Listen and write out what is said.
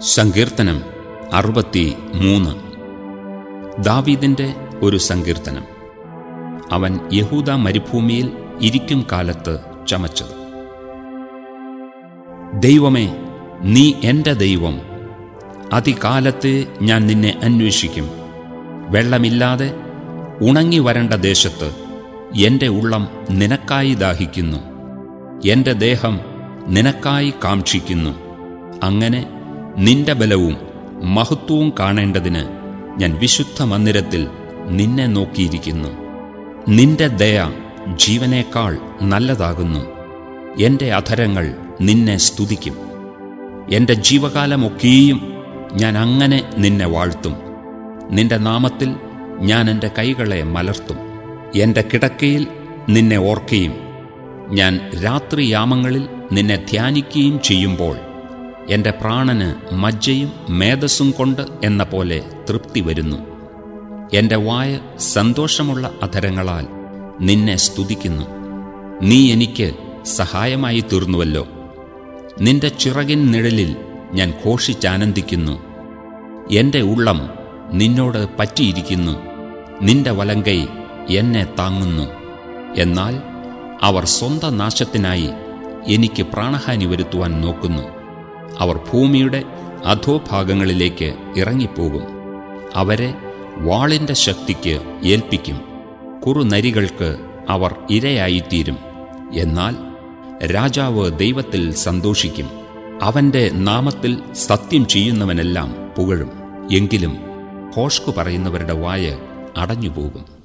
സങ്കീർത്തനം അറുപത്തി മൂന്ന് ദാവീദിന്റെ ഒരു സങ്കീർത്തനം അവൻ യഹൂദ മരുഭൂമിയിൽ ഇരിക്കും കാലത്ത് ചമച്ചത് ദൈവമേ നീ എൻ്റെ ദൈവം അതികാലത്ത് ഞാൻ നിന്നെ അന്വേഷിക്കും വെള്ളമില്ലാതെ ഉണങ്ങി വരണ്ട ദേശത്ത് എൻ്റെ ഉള്ളം നിനക്കായി ദാഹിക്കുന്നു എൻ്റെ ദേഹം നിനക്കായി കാക്ഷിക്കുന്നു അങ്ങനെ നിന്റെ ബലവും മഹത്വവും കാണേണ്ടതിന് ഞാൻ വിശുദ്ധ മന്ദിരത്തിൽ നിന്നെ നോക്കിയിരിക്കുന്നു നിന്റെ ദയ ജീവനേക്കാൾ നല്ലതാകുന്നു എൻ്റെ അധരങ്ങൾ നിന്നെ സ്തുതിക്കും എൻ്റെ ജീവകാലമൊക്കെയും ഞാൻ അങ്ങനെ നിന്നെ വാഴ്ത്തും നിന്റെ നാമത്തിൽ ഞാൻ എൻ്റെ കൈകളെ മലർത്തും എൻ്റെ കിടക്കയിൽ നിന്നെ ഓർക്കുകയും ഞാൻ രാത്രിയാമങ്ങളിൽ നിന്നെ ധ്യാനിക്കുകയും ചെയ്യുമ്പോൾ എൻ്റെ പ്രാണന് മജ്ജയും മേധസ്സും കൊണ്ട് എന്ന പോലെ തൃപ്തി വരുന്നു എൻ്റെ വായ സന്തോഷമുള്ള അധരങ്ങളാൽ നിന്നെ സ്തുതിക്കുന്നു നീ എനിക്ക് സഹായമായി തീർന്നുവല്ലോ നിന്റെ ചിറകിൻ നിഴലിൽ ഞാൻ ഘോഷിച്ചാനന്ദിക്കുന്നു എൻ്റെ ഉള്ളം നിന്നോട് പറ്റിയിരിക്കുന്നു നിന്റെ വലങ്കൈ എന്നെ താങ്ങുന്നു എന്നാൽ അവർ സ്വന്തം നാശത്തിനായി എനിക്ക് പ്രാണഹാനി വരുത്തുവാൻ നോക്കുന്നു അവർ ഭൂമിയുടെ അധോഭാഗങ്ങളിലേക്ക് ഇറങ്ങിപ്പോകും അവരെ വാളിൻ്റെ ശക്തിക്ക് ഏൽപ്പിക്കും കുറുനരികൾക്ക് അവർ ഇരയായിത്തീരും എന്നാൽ രാജാവ് ദൈവത്തിൽ സന്തോഷിക്കും അവന്റെ നാമത്തിൽ സത്യം ചെയ്യുന്നവനെല്ലാം പുകഴും എങ്കിലും ഹോഷ്കു പറയുന്നവരുടെ വായ അടഞ്ഞുപോകും